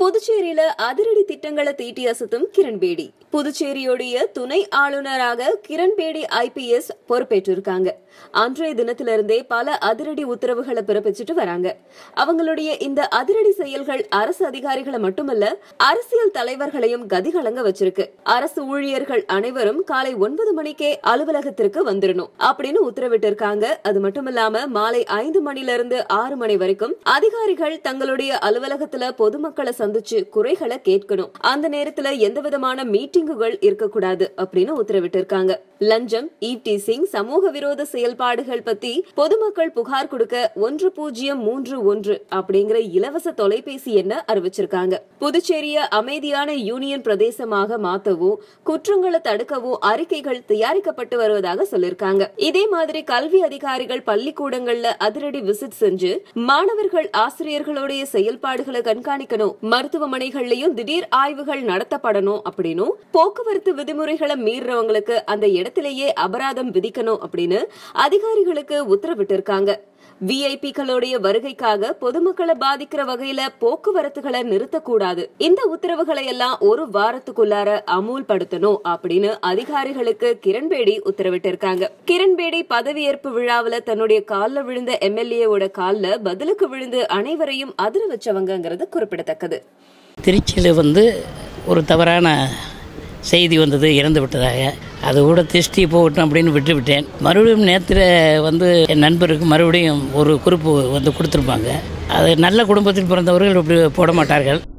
புதுச்சேரியில அதிரடி திட்டங்களை தீட்டி அசத்தும் கிரண்பேடி புதுச்சேரியோடைய துணை ஆளுநராக கிரண்பேடி ஐபிஎஸ் பொறுப்பேற்றிருக்காங்க அன்றைய தினத்திலிருந்தே பல அதிரடி உத்தரவுகளை பிறப்பிச்சுட்டு வராங்க அவங்களுடைய இந்த அதிரடி செயல்கள் அரசு அதிகாரிகளை மட்டுமல்ல அரசியல் தலைவர்களையும் கதிகலங்க வச்சிருக்கு அரசு ஊழியர்கள் அனைவரும் காலை ஒன்பது மணிக்கே அலுவலகத்திற்கு வந்துடணும் அப்படின்னு உத்தரவிட்டிருக்காங்க அது மட்டுமில்லாம மாலை ஐந்து மணில இருந்து ஆறு மணி வரைக்கும் அதிகாரிகள் தங்களுடைய அலுவலகத்துல பொதுமக்களை சந்திச்சு குறைகளை கேட்கணும் அந்த நேரத்துல எந்த விதமான மீட்டிங்குகள் இருக்கக்கூடாது அப்படின்னு உத்தரவிட்டிருக்காங்க லஞ்சம் ஈவ் டீசிங் சமூக விரோத செயல்பாடுகள் பத்தி பொதுமக்கள் புகார் கொடுக்க ஒன்று பூஜ்ஜியம் மூன்று ஒன்று அப்படிங்கிற இலவச தொலைபேசி எண்ண அறிவிச்சிருக்காங்க புதுச்சேரிய அமைதியான யூனியன் பிரதேசமாக மாத்தவும் குற்றங்களை தடுக்கவும் அறிக்கைகள் தயாரிக்கப்பட்டு வருவதாக சொல்லிருக்காங்க இதே மாதிரி கல்வி அதிகாரிகள் பள்ளிக்கூடங்கள்ல அதிரடி விசிட் செஞ்சு மாணவர்கள் ஆசிரியர்களுடைய செயல்பாடுகளை கண்காணிக்கணும் மருத்துவமனைகள்லயும் திடீர் ஆய்வுகள் நடத்தப்படணும் அப்படின்னும் போக்குவரத்து விதிமுறைகளை மீறவங்களுக்கு அந்த இடத்திலேயே அபராதம் விதிக்கணும் அப்படின்னு அதிகாரிகளுக்கு உத்தரவிட்டிருக்காங்க விஐபிக்களுடைய வருகைக்காக பொதுமக்களை பாதிக்கிற வகையில போக்குவரத்துகளை நிறுத்தக்கூடாது இந்த உத்தரவுகளை எல்லாம் ஒரு வாரத்துக்குள்ளார அமூல்படுத்தணும் அப்படின்னு அதிகாரிகளுக்கு கிரண்பேடி உத்தரவிட்டிருக்காங்க கிரண்பேடி பதவியேற்பு விழாவுல தன்னுடைய கால்ல விழுந்த எம்எல்ஏவோட கால்ல பதிலுக்கு விழுந்து அனைவரையும் அதிர வச்சவங்கிறது குறிப்பிடத்தக்கது திருச்சியில் வந்து ஒரு தவறான செய்தி வந்தது இறந்து விட்டதாக அது கூட திருஷ்டி போகட்டும் அப்படின்னு விட்டு விட்டேன் மறுபடியும் நேற்று வந்து என் நண்பருக்கு மறுபடியும் ஒரு குறிப்பு வந்து கொடுத்துருப்பாங்க அது நல்ல குடும்பத்தில் பிறந்தவர்கள் இப்படி போட மாட்டார்கள்